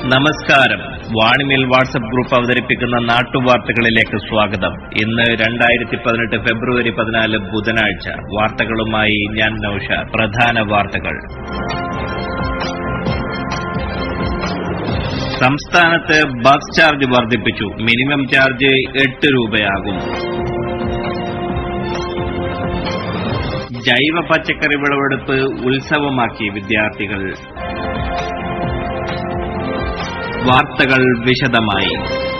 നമസ്കാരം Vanimel WhatsApp group അവതരിപ്പിക്കുന്ന നാട്ടുവാർത്തകളിലേക്ക് സ്വാഗതം ഇന്ന് രണ്ടായിരത്തി പതിനെട്ട് ഫെബ്രുവരി പതിനാല് ബുധനാഴ്ച വാർത്തകളുമായി ഞാൻ നൌഷാദ് പ്രധാന വാർത്തകൾ സംസ്ഥാനത്ത് ബസ് ചാർജ് വർദ്ധിപ്പിച്ചു മിനിമം ചാർജ് എട്ട് രൂപയാകും ജൈവ പച്ചക്കറി വിളവെടുപ്പ് ഉത്സവമാക്കി വിദ്യാർത്ഥികൾ വാർത്തകൾ വിശദമായി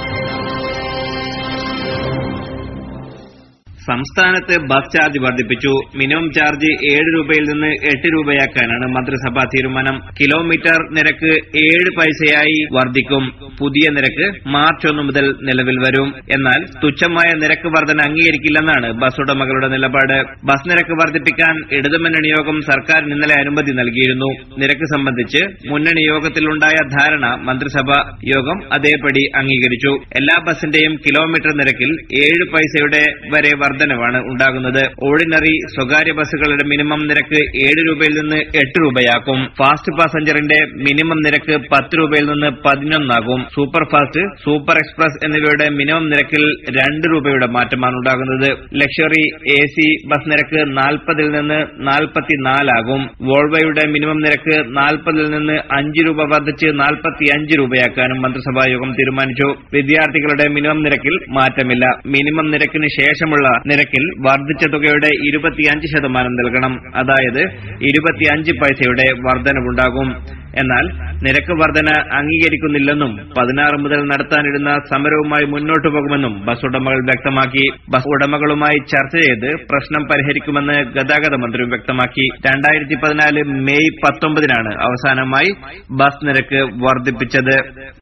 സംസ്ഥാനത്ത് ബസ് ചാർജ് വർദ്ധിപ്പിച്ചു മിനിമം ചാർജ് ഏഴ് രൂപയിൽ നിന്ന് എട്ട് രൂപയാക്കാനാണ് മന്ത്രിസഭാ തീരുമാനം കിലോമീറ്റർ നിരക്ക് ഏഴ് പൈസയായി വർദ്ധിക്കും പുതിയ നിരക്ക് മാർച്ച് ഒന്ന് മുതൽ നിലവിൽ വരും എന്നാൽ തുച്ഛമായ നിരക്ക് വർധന അംഗീകരിക്കില്ലെന്നാണ് ബസ് ഉടമകളുടെ നിലപാട് ബസ് നിരക്ക് വർദ്ധിപ്പിക്കാൻ ഇടതുമുന്നണി യോഗം സർക്കാരിന് ഇന്നലെ അനുമതി നൽകിയിരുന്നു നിരക്ക് സംബന്ധിച്ച് മുന്നണി യോഗത്തിലുണ്ടായ ധാരണ മന്ത്രിസഭ യോഗം അതേപടി അംഗീകരിച്ചു എല്ലാ ബസിന്റെയും കിലോമീറ്റർ നിരക്കിൽ ഏഴ് പൈസയുടെ വരെ വർധനവാണ് ഉണ്ടാകുന്നത് ഓർഡിനറി സ്വകാര്യ ബസ്സുകളുടെ മിനിമം നിരക്ക് ഏഴ് രൂപയിൽ നിന്ന് എട്ട് രൂപയാക്കും ഫാസ്റ്റ് പാസഞ്ചറിന്റെ മിനിമം നിരക്ക് പത്ത് രൂപയിൽ നിന്ന് പതിനൊന്നാകും സൂപ്പർ ഫാസ്റ്റ് സൂപ്പർ എക്സ്പ്രസ് എന്നിവയുടെ മിനിമം നിരക്കിൽ രണ്ട് രൂപയുടെ മാറ്റമാണ് ഉണ്ടാകുന്നത് ലക്ഷറി എ സി ബസ് നിരക്ക് നാൽപ്പതിൽ നിന്ന് നാൽപ്പത്തിനാലാകും വോൾവോയുടെ മിനിമം നിരക്ക് നാൽപ്പതിൽ നിന്ന് അഞ്ച് രൂപ വർദ്ധിച്ച് നാൽപ്പത്തിയഞ്ച് രൂപയാക്കാനും മന്ത്രിസഭാ യോഗം തീരുമാനിച്ചു വിദ്യാർത്ഥികളുടെ മിനിമം നിരക്കിൽ മാറ്റമില്ല മിനിമം നിരക്കിന് ശേഷമുള്ള നിരക്കിൽ വർദ്ധിച്ച തുകയുടെ ഇരുപത്തിയഞ്ച് ശതമാനം നൽകണം അതായത് ഇരുപത്തിയഞ്ച് പൈസയുടെ വർധനവുണ്ടാകും എന്നാൽ നിരക്ക് വർധന അംഗീകരിക്കുന്നില്ലെന്നും പതിനാറ് മുതൽ നടത്താനിരുന്ന സമരവുമായി മുന്നോട്ടു പോകുമെന്നും ബസ് ഉടമകൾ വ്യക്തമാക്കി ബസ് ഉടമകളുമായി ചർച്ച ചെയ്ത് പ്രശ്നം പരിഹരിക്കുമെന്ന് ഗതാഗത മന്ത്രിയും വ്യക്തമാക്കി രണ്ടായിരത്തി പതിനാല് മെയ് പത്തൊമ്പതിനാണ് അവസാനമായി ബസ് നിരക്ക് വർദ്ധിപ്പിച്ചത്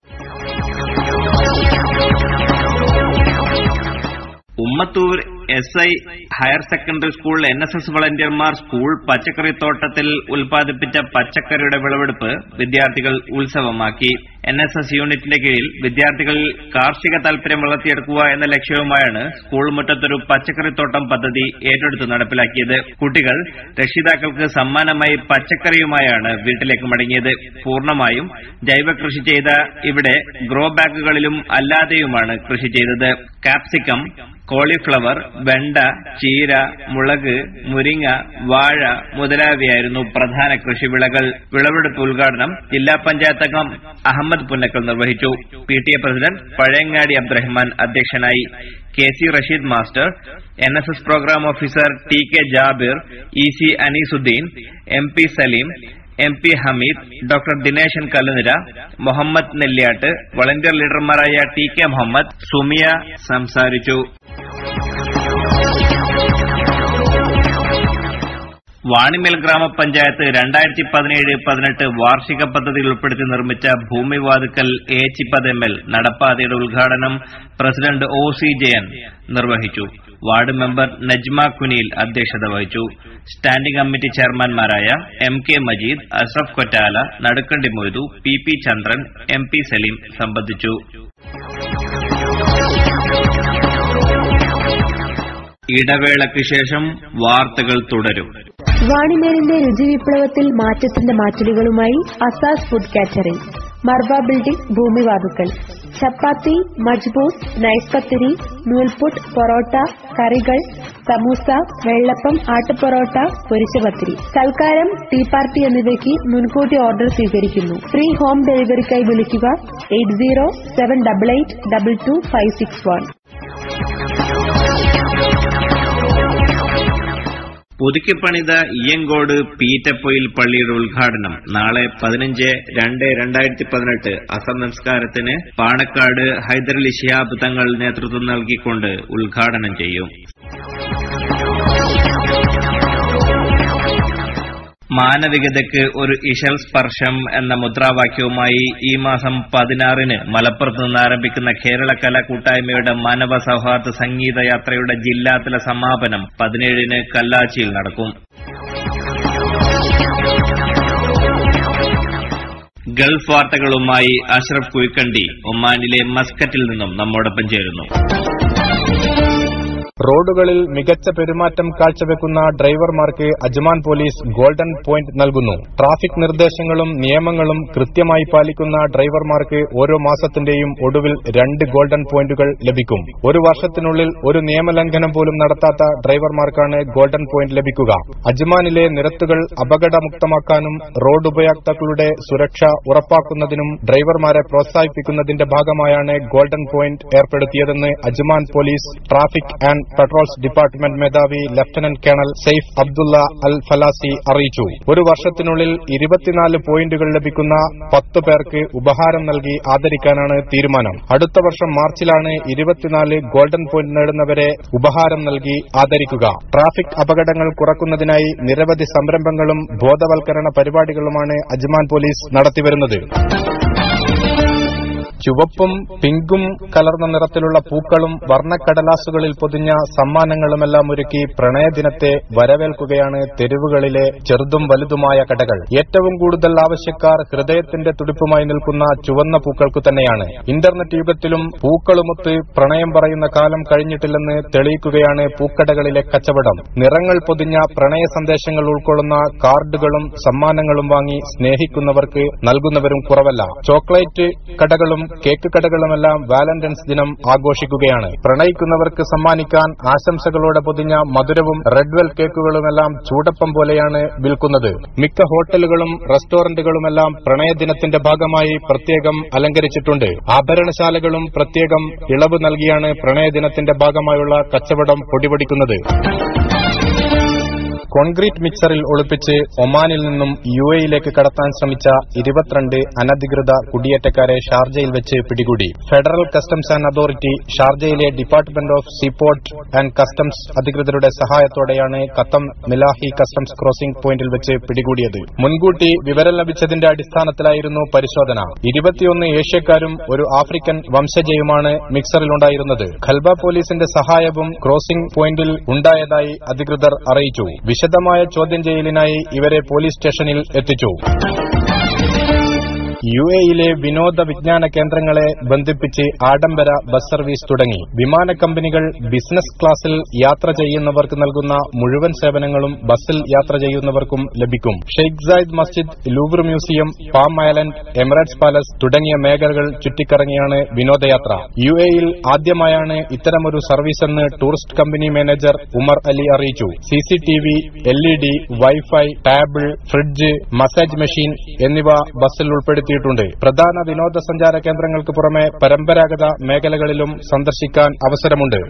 Ummathur S I higher secondary school N S S വളണ്ടിയർമാർ സ്കൂൾ പച്ചക്കറിത്തോട്ടത്തിൽ ഉൽപ്പാദിപ്പിച്ച പച്ചക്കറിയുടെ വിളവെടുപ്പ് വിദ്യാർത്ഥികൾ ഉത്സവമാക്കി എൻ എസ് എസ് യൂണിറ്റിന്റെ കീഴിൽ വിദ്യാർത്ഥികളിൽ കാർഷിക താൽപര്യം വളർത്തിയെടുക്കുക എന്ന ലക്ഷ്യവുമായാണ് സ്കൂൾ മുറ്റത്തൊരു പച്ചക്കറിത്തോട്ടം പദ്ധതി ഏറ്റെടുത്ത് നടപ്പിലാക്കിയത് കുട്ടികൾ രക്ഷിതാക്കൾക്ക് സമ്മാനമായി പച്ചക്കറിയുമായാണ് വീട്ടിലേക്ക് മടങ്ങിയത് പൂർണ്ണമായും ജൈവ കൃഷി ചെയ്ത ഇവിടെ ഗ്രോ ബാഗുകളിലും അല്ലാതെയുമാണ് കൃഷി ചെയ്തത് കാപ്സിക്കം കോളിഫ്ലവർ വെണ്ട ചീര മുളക് മുരിങ്ങ വാഴ മുതലായവയായിരുന്നു പ്രധാന കൃഷിവിളകൾ വിളവെടുപ്പ് ഉദ്ഘാടനം ജില്ലാ പഞ്ചായത്ത് അംഗം അഹമ്മദ് പുന്നക്കൽ നിർവഹിച്ചു P T A president Pazhayangadi Abdurahman അധ്യക്ഷനായി K C Rasheed master N S S programme officer T K Jabir E C Aneesuddin M P Saleem M P Hameed doctor Dineshan Kallunira Muhammad Nelliyatt volunteer ലീഡർമാരായ ടി കെ മുഹമ്മദ് സുമിയ സംസാരിച്ചു വാണിമേൽ ഗ്രാമപഞ്ചായത്ത് രണ്ടായിരത്തി പതിനേഴ് പതിനെട്ട് വാർഷിക പദ്ധതിയിൽ ഉൾപ്പെടുത്തി നിർമ്മിച്ച ഭൂമിവാതുക്കൽ ഏച്ചിപ്പത് എം എൽ നടപ്പാതയുടെ ഉദ്ഘാടനം പ്രസിഡന്റ് ഒ സി ജയൻ നിർവഹിച്ചു വാർഡ് മെമ്പർ നജ്മ കുനിയിൽ അധ്യക്ഷത വഹിച്ചു സ്റ്റാൻഡിംഗ് കമ്മിറ്റി ചെയർമാൻമാരായ M K Majeed Ashraf Kottala Nadukkandi Moidu P P Chandran M P Saleem സംബന്ധിച്ചു ഇടവേളയ്ക്ക് ശേഷം വാർത്തകൾ തുടരും വാണിമേലിന്റെ രുചി വിപ്ലവത്തിൽ മാറ്റത്തിന്റെ മാറ്റുലികളുമായി Asas food catering Marba building Bhoomivathukkal chapati മജ്ബൂസ് നൈസ് പത്തിരി നൂൽപുട്ട് പൊറോട്ട കറികൾ സമൂസ വെള്ളപ്പം ആട്ടുപൊറോട്ട പൊരിച്ച പത്തിരി സൽക്കാരം ടീ പാർട്ടി എന്നിവയ്ക്ക് മുൻകൂട്ടി ഓർഡർ സ്വീകരിക്കുന്നു ഫ്രീ ഹോം ഡെലിവറിക്കായി വിളിക്കുക eight zero seven double eight double two five six one പുതുക്കിപ്പണിത ഇയങ്കോട് പീറ്റപ്പൊയിൽ പള്ളിയുടെ ഉദ്ഘാടനം നാളെ പതിനഞ്ച് രണ്ട് രണ്ടായിരത്തി പതിനെട്ട് അസംസ്കാരത്തിന് പാണക്കാട് ഹൈദരലി ശിഹാബ് തങ്ങൾ നേതൃത്വം നൽകിക്കൊണ്ട് ഉദ്ഘാടനം ചെയ്യും മാനവികതയ്ക്ക് ഒരു ഇശൽ സ്പർശം എന്ന മുദ്രാവാക്യവുമായി ഈ മാസം പതിനാറിന് മലപ്പുറത്ത് നിന്ന് ആരംഭിക്കുന്ന കേരള കലാ കൂട്ടായ്മയുടെ മാനവ സൌഹാർദ്ദ സംഗീത യാത്രയുടെ ജില്ലാതല സമാപനം പതിനേഴിന് കല്ലാച്ചിയിൽ നടക്കും ഗൾഫ് വാർത്തകളുമായി അഷ്റഫ് കുയിക്കണ്ടി ഒമാനിലെ മസ്കറ്റിൽ നിന്നും നമ്മോടൊപ്പം ചേരുന്നു റോഡുകളിൽ മികച്ച പെരുമാറ്റം കാഴ്ചവെക്കുന്ന ഡ്രൈവർമാർക്ക് അജ്മാൻ പോലീസ് ഗോൾഡൻ പോയിന്റ് നൽകുന്നു ട്രാഫിക് നിർദ്ദേശങ്ങളും നിയമങ്ങളും കൃത്യമായി പാലിക്കുന്ന ഡ്രൈവർമാർക്ക് ഓരോ മാസത്തിന്റെയും ഒടുവിൽ രണ്ട് ഗോൾഡൻ പോയിന്റുകൾ ലഭിക്കും ഒരു വർഷത്തിനുള്ളിൽ ഒരു നിയമലംഘനം പോലും നടത്താത്ത ഡ്രൈവർമാർക്കാണ് ഗോൾഡൻ പോയിന്റ് ലഭിക്കുക അജ്മാനിലെ നിരത്തുകൾ അപകടമുക്തമാക്കാനും റോഡ് ഉപയോക്താക്കളുടെ സുരക്ഷ ഉറപ്പാക്കുന്നതിനും ഡ്രൈവർമാരെ പ്രോത്സാഹിപ്പിക്കുന്നതിന്റെ ഭാഗമായാണ് ഗോൾഡൻ പോയിന്റ് ഏർപ്പെടുത്തിയതെന്ന് Ajman police traffic and patrols department മേധാവി lieutenant colonel Saif Abdullah Al Falasi അറിയിച്ചു ഒരു വർഷത്തിനുള്ളിൽ ഇരുപത്തിനാല് പോയിന്റുകൾ ലഭിക്കുന്ന പത്ത് പേർക്ക് ഉപഹാരം നൽകി ആദരിക്കാനാണ് തീരുമാനം അടുത്ത വർഷം മാർച്ചിലാണ് ഇരുപത്തിനാല് ഗോൾഡൻ പോയിന്റ് നേടുന്നവരെ ഉപഹാരം നൽകി ആദരിക്കുക ട്രാഫിക് അപകടങ്ങൾ കുറക്കുന്നതിനായി നിരവധി സംരംഭങ്ങളും ബോധവൽക്കരണ പരിപാടികളുമാണ് അജ്മാൻ പോലീസ് നടത്തിവരുന്നത് ചുവപ്പും പിങ്കും കലർന്ന നിറത്തിലുള്ള പൂക്കളും വർണ്ണക്കടലാസുകളിൽ പൊതിഞ്ഞ സമ്മാനങ്ങളുമെല്ലാം ഒരുക്കി പ്രണയദിനത്തെ വരവേൽക്കുകയാണ് തെരുവുകളിലെ ചെറുതും വലുതുമായ കടകൾ ഏറ്റവും കൂടുതൽ ആവശ്യക്കാർ ഹൃദയത്തിന്റെ തുടിപ്പുമായി നിൽക്കുന്ന ചുവന്ന പൂക്കൾക്കു തന്നെയാണ് ഇന്റർനെറ്റ് യുഗത്തിലും പൂക്കളുമൊത്ത് പ്രണയം പറയുന്ന കാലം കഴിഞ്ഞിട്ടില്ലെന്ന് തെളിയിക്കുകയാണ് പൂക്കടകളിലെ കച്ചവടം നിറങ്ങൾ പൊതിഞ്ഞ പ്രണയ സന്ദേശങ്ങൾ ഉൾക്കൊള്ളുന്ന കാർഡുകളും സമ്മാനങ്ങളും വാങ്ങി സ്നേഹിക്കുന്നവർക്ക് നൽകുന്നവരും കുറവല്ല ചോക്ലേറ്റ് കടകളും കേക്ക് കടകളുമെല്ലാം വാലന്റൈൻസ് ദിനം ആഘോഷിക്കുകയാണ് പ്രണയിക്കുന്നവർക്ക് സമ്മാനിക്കാൻ ആശംസകളോടെ പൊതിഞ്ഞ മധുരവും റെഡ്വെൽ കേക്കുകളുമെല്ലാം ചൂടപ്പം പോലെയാണ് വിൽക്കുന്നത് മിക്ക ഹോട്ടലുകളും റെസ്റ്റോറന്റുകളുമെല്ലാം പ്രണയദിനത്തിന്റെ ഭാഗമായി പ്രത്യേകം അലങ്കരിച്ചിട്ടുണ്ട് ആഭരണശാലകളും പ്രത്യേകം ഇളവ് നൽകിയാണ് പ്രണയദിനത്തിന്റെ ഭാഗമായുള്ള കച്ചവടം പൊടിപൊടിക്കുന്നത് കോൺക്രീറ്റ് മിക്സറിൽ ഒളിപ്പിച്ച് ഒമാനിൽ നിന്നും യു എയിലേക്ക് കടത്താൻ ശ്രമിച്ച ഇരുപത്തിരണ്ട് അനധികൃത കുടിയേറ്റക്കാരെ ഷാർജയിൽ വെച്ച് പിടികൂടി ഫെഡറൽ കസ്റ്റംസ് ആൻഡ് അതോറിറ്റി ഷാർജയിലെ department of seaport and customs അധികൃതരുടെ സഹായത്തോടെയാണ് കത്തം മിലാഹി കസ്റ്റംസ് ക്രോസിംഗ് പോയിന്റിൽ വെച്ച് പിടികൂടിയത് മുൻകൂട്ടി വിവരം ലഭിച്ചതിന്റെ അടിസ്ഥാനത്തിലായിരുന്നു പരിശോധന ഇരുപത്തിയൊന്ന് ഏഷ്യക്കാരും ഒരു ആഫ്രിക്കൻ വംശജയുമാണ് മിക്സറിലുണ്ടായിരുന്നത് ഖൽബ പോലീസിന്റെ സഹായവും ക്രോസിംഗ് പോയിന്റിൽ ഉണ്ടായതായി അധികൃതർ അറിയിച്ചു വിശദമായ ചോദ്യം ചെയ്യലിനായി ഇവരെ പോലീസ് സ്റ്റേഷനിൽ എത്തിച്ചു യു എയിലെ വിനോദ വിജ്ഞാന കേന്ദ്രങ്ങളെ ബന്ധിപ്പിച്ച് ആഡംബര ബസ് സർവീസ് തുടങ്ങി വിമാന കമ്പനികൾ ബിസിനസ് ക്ലാസ്സിൽ യാത്ര ചെയ്യുന്നവർക്ക് നൽകുന്ന മുഴുവൻ സേവനങ്ങളും ബസ്സിൽ യാത്ര ചെയ്യുന്നവർക്കും ലഭിക്കും Sheikh Zayed Masjid Louvre museum Palm Island Emirates Palace തുടങ്ങിയ മേഖലകൾ ചുറ്റിക്കറങ്ങിയാണ് വിനോദയാത്ര യു എയിൽ ആദ്യമായാണ് ഇത്തരമൊരു സർവീസെന്ന് tourist company manager Umar Ali അറിയിച്ചു CCTV L E D wifi table fridge massage machine എന്നിവ ബസ്സിൽ ഉൾപ്പെടുത്തിയിട്ടുണ്ട് പ്രധാന വിനോദസഞ്ചാര കേന്ദ്രങ്ങൾക്ക് പുറമെ പരമ്പരാഗത മേഖലകളിലും സന്ദർശിക്കാൻ അവസരമുണ്ട്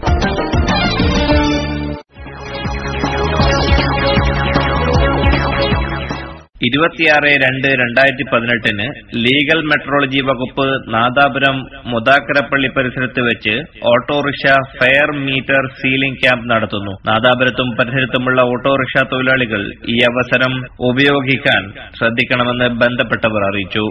ഇരുപത്തിയാറ് രണ്ട് രണ്ടായിരത്തി പതിനെട്ടിന് ലീഗൽ മെട്രോളജി വകുപ്പ് നാദാപുരം മുതാക്കരപ്പള്ളി പരിസരത്ത് വെച്ച് autorickshaw fare meter sealing camp നടത്തുന്നു നാദാപുരത്തും പരിസരത്തുമുള്ള ഓട്ടോറിക്ഷ തൊഴിലാളികൾ ഈ അവസരം ഉപയോഗിക്കാൻ ശ്രദ്ധിക്കണമെന്ന് ബന്ധപ്പെട്ടവർ അറിയിച്ചു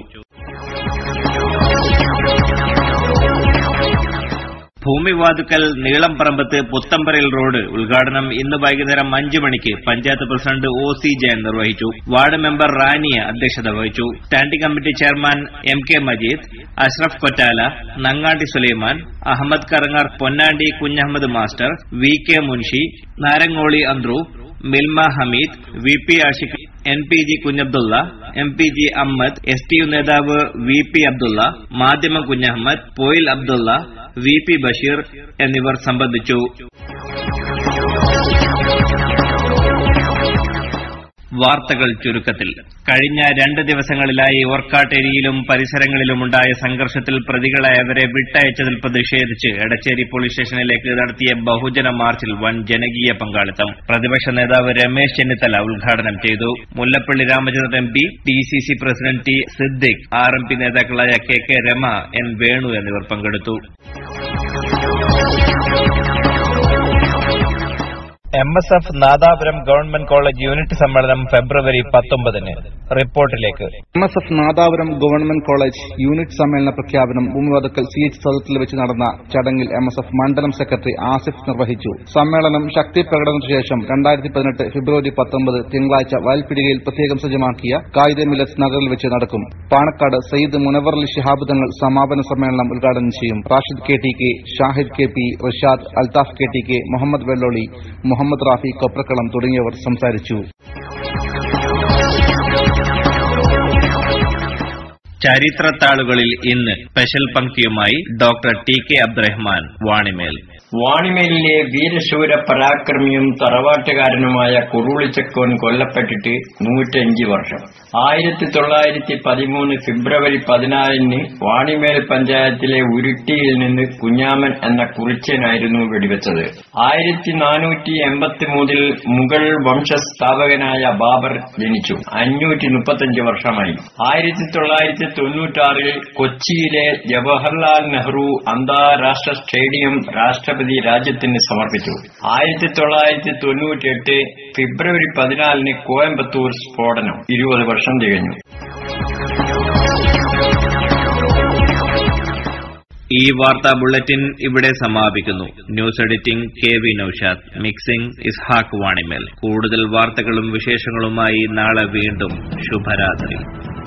ഭൂമിവാതുക്കൽ നീളംപറമ്പത്ത് പുത്തമ്പരയിൽ റോഡ് ഉദ്ഘാടനം ഇന്ന് വൈകുന്നേരം അഞ്ചു മണിക്ക് panchayat president O C Jayan നിർവഹിച്ചു വാർഡ് മെമ്പർ റാനിയ അധ്യക്ഷത വഹിച്ചു standing committee chairman M K Majeed Ashraf Kottala Nangandi Sulaiman Ahammed Karangar Ponnandi Kunhahammed master V K Munshi Narangoli Anthru Milma Hameed V P Ashiq N P G Kunhabdulla M P G Ahammed S T U നേതാവ് വി പി അബ്ദുള്ള മാധ്യമ കുഞ്ഞഹമ്മദ് പോയിൽ അബ്ദുള്ള വി പി ബഷീർ എന്നിവർ സംബന്ധിച്ചു വാർത്തകൾ ചുരുക്കത്തിൽ കഴിഞ്ഞ രണ്ട് ദിവസങ്ങളിലായി ഓർക്കാട്ടേരിയിലും പരിസരങ്ങളിലുമുണ്ടായ സംഘർഷത്തിൽ പ്രതികളായവരെ വിട്ടയച്ചതിൽ പ്രതിഷേധിച്ച് എടച്ചേരി പോലീസ് സ്റ്റേഷനിലേക്ക് നടത്തിയ ബഹുജന മാർച്ചിൽ വൻ ജനകീയ പങ്കാളിത്തം പ്രതിപക്ഷ നേതാവ് രമേശ് ചെന്നിത്തല ഉദ്ഘാടനം ചെയ്തു Mullappally Ramachandran M P D C C president T Siddique R M P നേതാക്കളായ K K Rama N Venu എന്നിവർ പങ്കെടുത്തു M S F Nadapuram government college unit സമ്മേളനം ഫെബ്രുവരി പത്തൊമ്പതിന് റിപ്പോർട്ടിലേക്ക് M S F Nadapuram government college unit സമ്മേളന പ്രഖ്യാപനം ഭൂമിവതക്കൽ സി എച്ച് സദത്തിൽ വെച്ച് നടന്ന ചടങ്ങിൽ എം എസ് എഫ് മണ്ഡലം സെക്രട്ടറി ആസിഫ് നിർവഹിച്ചു സമ്മേളനം ശക്തി പ്രകടനത്തിനു ശേഷം രണ്ടായിരത്തി പതിനെട്ട് ഫെബ്രുവരി പത്തൊമ്പത് തിങ്കളാഴ്ച വയൽപ്പിടികയിൽ പ്രത്യേകം സജ്ജമാക്കിയ കായിക മിലസ് നഗറിൽ വെച്ച് നടക്കും പാണക്കാട് സയ്യിദ് മുനവറലി ശിഹാബ് തങ്ങൾ സമാപന സമ്മേളനം ഉദ്ഘാടനം ചെയ്യും Rashid K T K Shahid K P Rashad Althaf K T K Muhammad Vellolli Muhammad Rafi Koprakkalam തുടങ്ങിയവർ സംസാരിച്ചു ചരിത്രത്താളുകളിൽ ഇന്ന് സ്പെഷ്യൽ പങ്ക്തിയുമായി doctor T K Abdurahman Vanimel വാണിമേലിലെ വീരശൂര പരാക്രമിയും തറവാട്ടുകാരനുമായ കുറുളിച്ചക്കോൻ കൊല്ലപ്പെട്ടിട്ട് നൂറ്റഞ്ച് വർഷം ആയിരത്തി തൊള്ളായിരത്തി പതിമൂന്ന് ഫെബ്രുവരി പതിനാലിന് വാണിമേൽ പഞ്ചായത്തിലെ ഉരുട്ടിയിൽ നിന്ന് കുഞ്ഞാമൻ എന്ന കുറിച്യനായിരുന്നു വെടിവെച്ചത് ആയിരത്തി നാനൂറ്റി എൺപത്തി മൂന്നിൽ മുഗൾ വംശസ്ഥാപകനായ ബാബർ ജനിച്ചു അഞ്ഞൂറ്റി മുപ്പത്തഞ്ച് വർഷമായി ആയിരത്തി തൊള്ളായിരത്തി തൊണ്ണൂറ്റാറിൽ കൊച്ചിയിലെ ജവഹർലാൽ നെഹ്റു അന്താരാഷ്ട്ര സ്റ്റേഡിയം രാഷ്ട്രപതി രാജ്യത്തിന് സമർപ്പിച്ചു ആയിരത്തി തൊള്ളായിരത്തി തൊണ്ണൂറ്റിയെട്ട് ഫെബ്രുവരി പതിനാലിന് കോയമ്പത്തൂർ സ്ഫോടനം ഇരുപത് വർഷം തികഞ്ഞു ഈ വാർത്താ ബുള്ളറ്റിൻ ഇവിടെ സമാപിക്കുന്നു news editing K V Noushad mixing Ishaq Vanimel കൂടുതൽ വാർത്തകളും വിശേഷങ്ങളുമായി നാളെ വീണ്ടും ശുഭരാത്രി